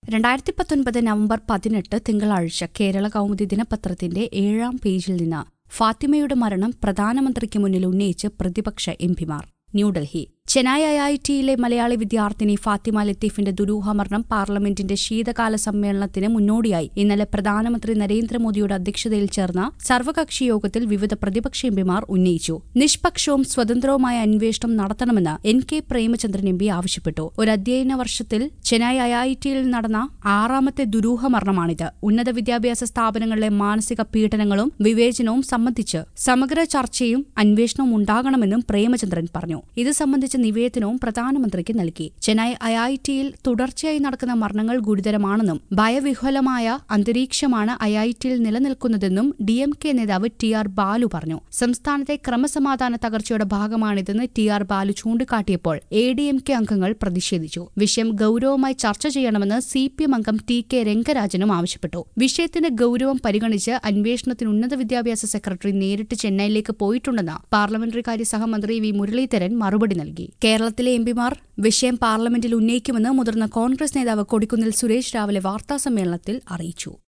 രണ്ടായിരത്തി പത്തൊൻപത് നവംബർ പതിനെട്ട് തിങ്കളാഴ്ച കേരള കൗമുദി ദിനപത്രത്തിന്റെ ഏഴാം പേജിൽ നിന്ന് ഫാത്തിമയുടെ മരണം പ്രധാനമന്ത്രിക്ക് മുന്നിൽ ഉന്നയിച്ച് പ്രതിപക്ഷ എംപിമാർ ന്യൂഡൽഹി ചെന്നൈ ഐ ഐ ടിയിലെ മലയാളി വിദ്യാർത്ഥിനി ഫാത്തിമ ലത്തീഫിന്റെ ദുരൂഹ മരണം പാർലമെന്റിന്റെ ശീതകാല സമ്മേളനത്തിന് മുന്നോടിയായി ഇന്നലെ പ്രധാനമന്ത്രി നരേന്ദ്രമോദിയുടെ അധ്യക്ഷതയിൽ ചേർന്ന സർവകക്ഷി യോഗത്തിൽ വിവിധ പ്രതിപക്ഷ എംപിമാർ ഉന്നയിച്ചു നിഷ്പക്ഷവും സ്വതന്ത്രവുമായ അന്വേഷണം നടത്തണമെന്ന് N K Premachandran M P ആവശ്യപ്പെട്ടു ഒരു അധ്യയന വർഷത്തിൽ ചെന്നൈ ഐ ഐ ടിയിൽ നടന്ന ആറാമത്തെ ദുരൂഹ മരണമാണിത് ഉന്നത വിദ്യാഭ്യാസ സ്ഥാപനങ്ങളിലെ മാനസിക പീഡനങ്ങളും വിവേചനവും സംബന്ധിച്ച് സമഗ്ര ചർച്ചയും അന്വേഷണവും ഉണ്ടാകണമെന്നും പ്രേമചന്ദ്രൻ പറഞ്ഞു ഇത് സംബന്ധിച്ച നിവേദനവും പ്രധാനമന്ത്രിക്ക് നൽകി ചെന്നൈ ഐ ഐ ടിയിൽ തുടർച്ചയായി നടക്കുന്ന മരണങ്ങൾ ഗുരുതരമാണെന്നും ഭയവിഹ്വലമായ അന്തരീക്ഷമാണ് ഐ ഐ ടിയിൽ നിലനിൽക്കുന്നതെന്നും ഡി എം കെ നേതാവ് ടി ആർ ബാലു പറഞ്ഞു സംസ്ഥാനത്തെ ക്രമസമാധാന തകർച്ചയുടെ ഭാഗമാണിതെന്ന് ടി ആർ ബാലു ചൂണ്ടിക്കാട്ടിയപ്പോൾ എ ഡി എം കെ അംഗങ്ങൾ പ്രതിഷേധിച്ചു വിഷയം ഗൌരവമായി ചർച്ച ചെയ്യണമെന്ന് സി പി എം അംഗം ടി കെ രംഗരാജനും ആവശ്യപ്പെട്ടു വിഷയത്തിന്റെ ഗൌരവം പരിഗണിച്ച് അന്വേഷണത്തിന് ഉന്നത വിദ്യാഭ്യാസ സെക്രട്ടറി നേരിട്ട് ചെന്നൈയിലേക്ക് പോയിട്ടുണ്ടെന്ന് പാർലമെന്ററി കാര്യ സഹമന്ത്രി വി മുരളീധരൻ മറുപടി നൽകി കേരളത്തിലെ എംപിമാർ വിഷയം പാർലമെന്റിൽ ഉന്നയിക്കുമെന്ന് മുതിർന്ന കോൺഗ്രസ് നേതാവ് കൊടിക്കുന്നിൽ സുരേഷ് രാവിലെ വാർത്താസമ്മേളനത്തിൽ അറിയിച്ചു